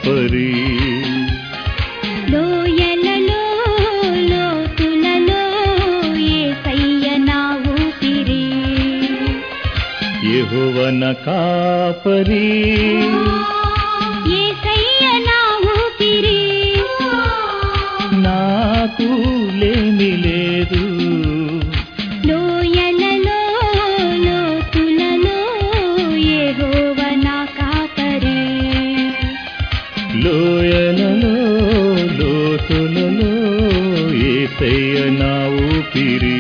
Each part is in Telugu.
కాపరి లోయలలో లోతులలో యేసయ్య నా ఊపిరి యెహోవన కాపరి యేసయ్య నా ఊపిరి నాకు లేమి లేదు లోయలలో లోతులలో యెహోవ నా కాపరి లోయలలో లోతులలో ఏసయ్య నా ఊపిరి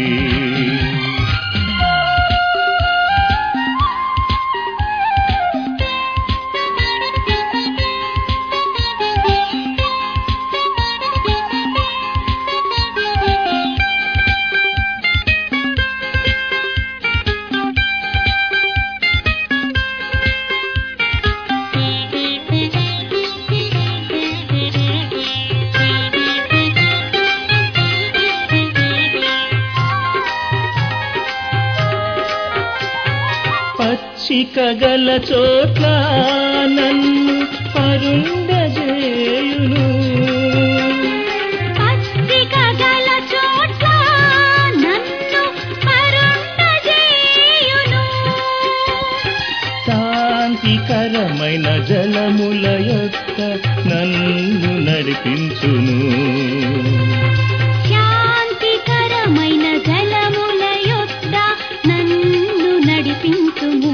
పచ్చిక గల చోట్ల నన్ను పరుండజేయును పచ్చిక గల చోట్ల నన్ను కరుణజేయును శాంతికరమైన జలముల యొక్క నన్ను నడిపించును శాంతికరమైన జలముల యొద్ద నన్ను నడిపించుము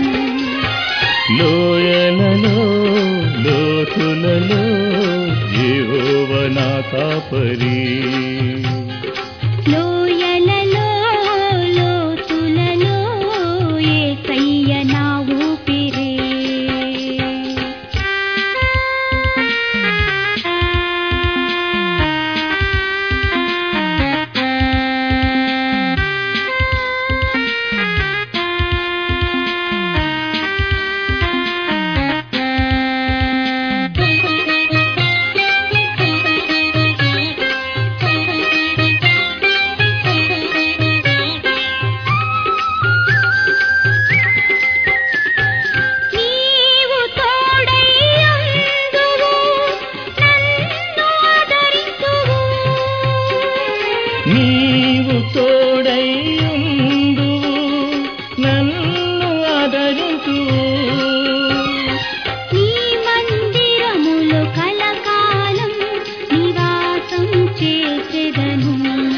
లోయలలో లోతులలో జీవోవ నా కాపరి లోయలలో లోతులలో యేసయ్య నా ఊపిరి నీవు తోడైయుందువు నన్ను ఆదరించువు నీవు తోడైయుందువు నన్ను ఆదరించు నీ మందిరములో కలకాలం నివాసం చేసెదను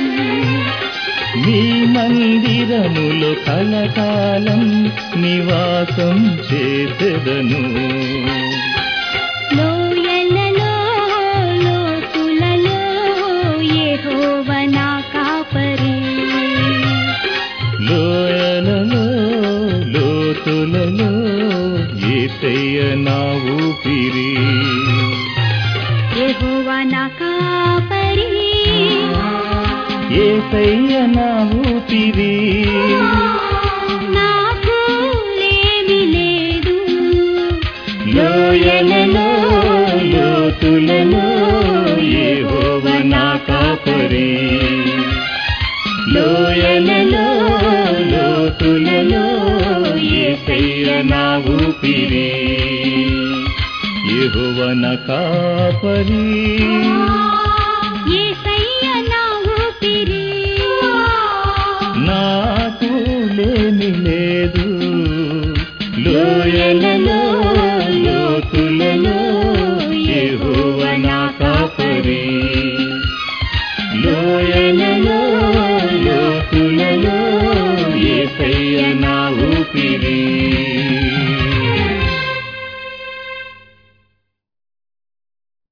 నీ మందిరములో కలకాలం నివాసం చేసెదను లోయలలో లోతులలో యెహోవ నా కాపరి లోయలలో లోతులలో ఏసయ్య నా ఊపిరి యెహోవ నా కాపరి ఏసయ్య నా ఊపిరి నాకు లేమి లేదు లోయలలో లోతులలో యెహోవ నా కాపరి లోయలలో లోతులలో ఏసయ్య నా ఊపిరి యెహోవ నా కాపరి